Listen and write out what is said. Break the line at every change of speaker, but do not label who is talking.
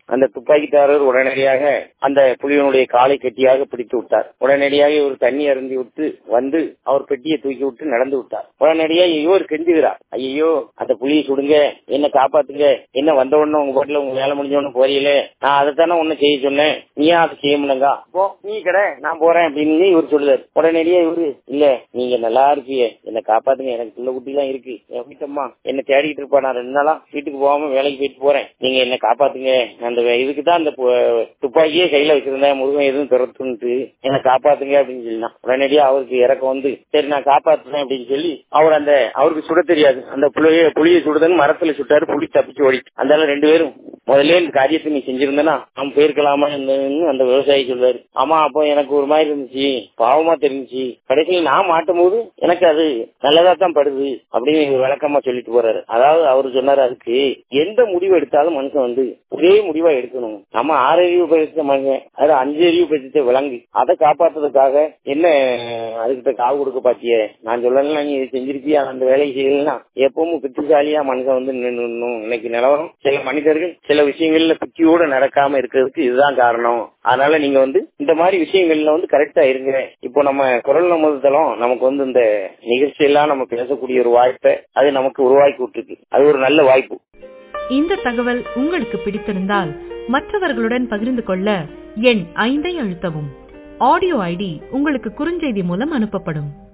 அந்த துப்பாக்கிதாரர் உடனடியாக அந்த புலியினுடைய காலை கட்டியாக பிடித்து விட்டார் உடனடியாக இவர் தண்ணி அருந்தி விட்டு வந்து அவர் பெட்டியை தூக்கி விட்டு நடந்து விட்டார் உடனடியாக இவர் கெஞ்சுகிறார் ஐயோ அந்த புலியை சுடுங்க என்ன காப்பாத்துங்க என்ன வந்த உடனே உங்க பாட்டுல உங்க வேலை முடிஞ்ச உடனே போறீங்களே நான் அதைத்தானே ஒண்ணு செய்ய சொன்னேன் நீ அதை செய்ய முடியலங்க அப்போ நீ கடை நான் போறேன் அப்படின்னு இவர் சொல்லுதாரு உடனடியே இவரு இல்ல நீங்க நல்லா இருப்பீங்க என்ன காப்பாத்துங்க எனக்கு பிள்ளை குட்டி எல்லாம் இருக்கு என் வீட்டம்மா என்ன தேடிட்டு இருப்பா நான் ரெண்டு நாளா வீட்டுக்கு போகாம வேலைக்கு போயிட்டு போறேன் நீங்க என்ன காப்பாத்துங்க நான் அந்த இதுக்கு தான் அந்த பு- துப்பாக்கியே கையில வச்சிருந்தேன் முருகன் எதுவும் துரத்துன்ட்டு என்ன காப்பாத்துங்க அப்படின்னு சொல்லலாம் உடனடியா அவருக்கு இறக்கம் வந்து சரி நான் காப்பாத்துறேன் அப்படின்னு சொல்லி அவர் அந்த அவருக்கு சுட தெரியாது அந்த புளிய புளியை சுடுதன்னு மரத்துல சுட்டாரு புளி தப்பிச்சு ஓடி அந்த ரெண்டு பேரும் முதல்ல இந்த காரியத்தை நீ செஞ்சிருந்தனா அவன் போயிருக்கலாமா என்னன்னு அந்த விவசாயி சொல்றாரு ஆமா அப்போ எனக்கு ஒரு மாதிரி இருந்துச்சு பாவமா தெரிஞ்சுச்சு கடைசியில் நான் மாட்டும் போது எனக்கு அது நல்லதா தான் படுது அப்படின்னு இவர் விளக்கமா சொல்லிட்டு போறாரு அதாவது அவர் சொன்னாரு அதுக்கு எந்த முடிவு எடுத்தாலும் மனுஷன் வந்து ஒரே முடிவா எடுக்கணும் நம்ம ஆறு அறிவு பறித்த மனுஷன் அது அஞ்சு அறிவு பறித்த விலங்கு அதை காப்பாத்துறதுக்காக என்ன அதுகிட்ட காவு கொடுக்க பாத்தியே நான் சொல்லலாம் நீ இது செஞ்சிருப்பியா அந்த வேலையை செய்யலாம் எப்பவும் புத்திசாலியா மனுஷன் வந்து நின்னுடணும். இன்னைக்கு நிலவரம் சில மனிதர்கள் சில விஷயங்கள்ல புத்தியோட நடக்காம இருக்கிறதுக்கு இதுதான் காரணம் அதனால நீங்க வந்து இந்த மாதிரி விஷயங்கள்ல வந்து கரெக்டா இருங்க இப்போ நம்ம குரல் நமது தளம் நமக்கு வந்து இந்த நிகழ்ச்சியெல்லாம் நம்ம பேசக்கூடிய ஒரு வாய்ப்பை அது நமக்கு உருவாக்கி விட்டுருக்கு அது ஒரு நல்ல வாய்ப்பு
இந்த தகவல் உங்களுக்கு பிடித்திருந்தால் மற்றவர்களுடன் பகிர்ந்து கொள்ள எண் ஐந்தை அழுத்தவும் ஆடியோ ஐடி உங்களுக்கு குறுஞ்செய்தி மூலம் அனுப்பப்படும்